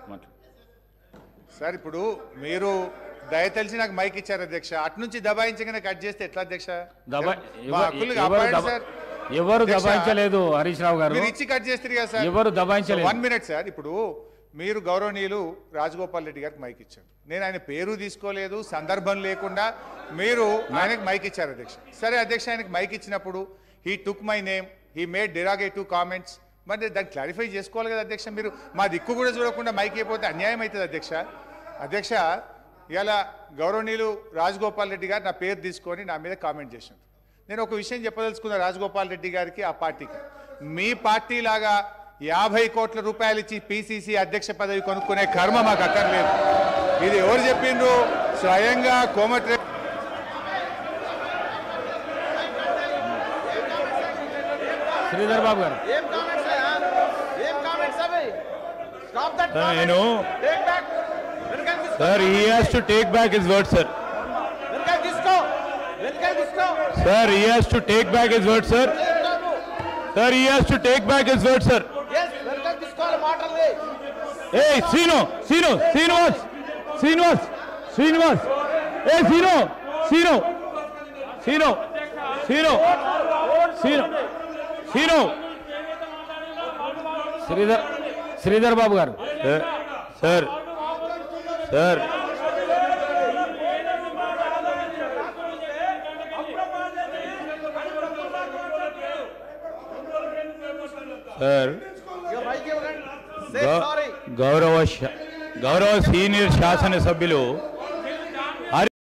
మాట్లాడు సార్ ఇప్పుడు మీరు దయతలిసి నాకు మైక్ ఇచ్చారు అధ్యక్ష అటు నుంచి దబాయించగానే కట్ చేస్తే ఎట్లా అధ్యక్ష దబా మా ఎవ- హక్కులు ఎవరు కాపాడండి దబా- సార్ ఎవరు అధ్యక్ష, దబాయించలేదు హరీష్ రావు గారు మీరు ఇచ్చి కట్ చేస్తారు కదా సార్ ఎవరు దబాయించలేదు వన్ మినిట్ సార్ ఇప్పుడు మీరు గౌరవనీయులు రాజగోపాల్ రెడ్డి గారికి మైక్ ఇచ్చారు నేను ఆయన పేరు తీసుకోలేదు సందర్భం లేకుండా మీరు ఆయనకు మైక్ ఇచ్చారు అధ్యక్ష సరే అధ్యక్ష ఆయనకు మైక్ ఇచ్చినప్పుడు he took my name he made derogatory comments మరి దాన్ని క్లారిఫై చేసుకోవాలి కదా అధ్యక్ష మీరు మా దిక్కు కూడా చూడకుండా మైక్ అయిపోతే అన్యాయం అవుతుంది అధ్యక్ష అధ్యక్ష ఇలా గౌరవనీయులు రాజగోపాల్ రెడ్డి గారు నా పేరు తీసుకొని నా మీద కామెంట్ చేశారు నేను ఒక విషయం చెప్పదలుచుకున్నా రాజగోపాల్ రెడ్డి గారికి ఆ పార్టీకి మీ పార్టీ లాగా యాభై కోట్ల రూపాయలు ఇచ్చి పిసిసి అధ్యక్ష పదవి కొనుక్కునే కర్మ మాకు అక్కర్లేదు ఇది ఎవరు చెప్పిండ్రు స్వయంగా కోమటి శ్రీధర్ బాబు గారు ఏం కామెంట్స్ అయ్యా ఏం కామెంట్స్ అవి స్టాప్ దట్ నేను టేక్ బ్యాక్ వెనకాల తీసుకో sir he has to take back his word sir వెనకాల తీసుకో వెనకాల తీసుకో sir he has to take back his word sir sir he has to take back his word sir yes వెనకాల తీసుకోవాలి మాటల్ని ఏ శ్రీను శ్రీను శ్రీనివాస్ శ్రీనివాస్ శ్రీనివాస్ ఏ Srinu Srinu Srinu Srinu Srinu Srinu Sridhar Sridhar Babu garu sir sir sir ఇక mike ఇవ్వకండి say గౌ- sorry గౌరవ శా- గౌరవ సీనియర్ శాసనసభ్యులు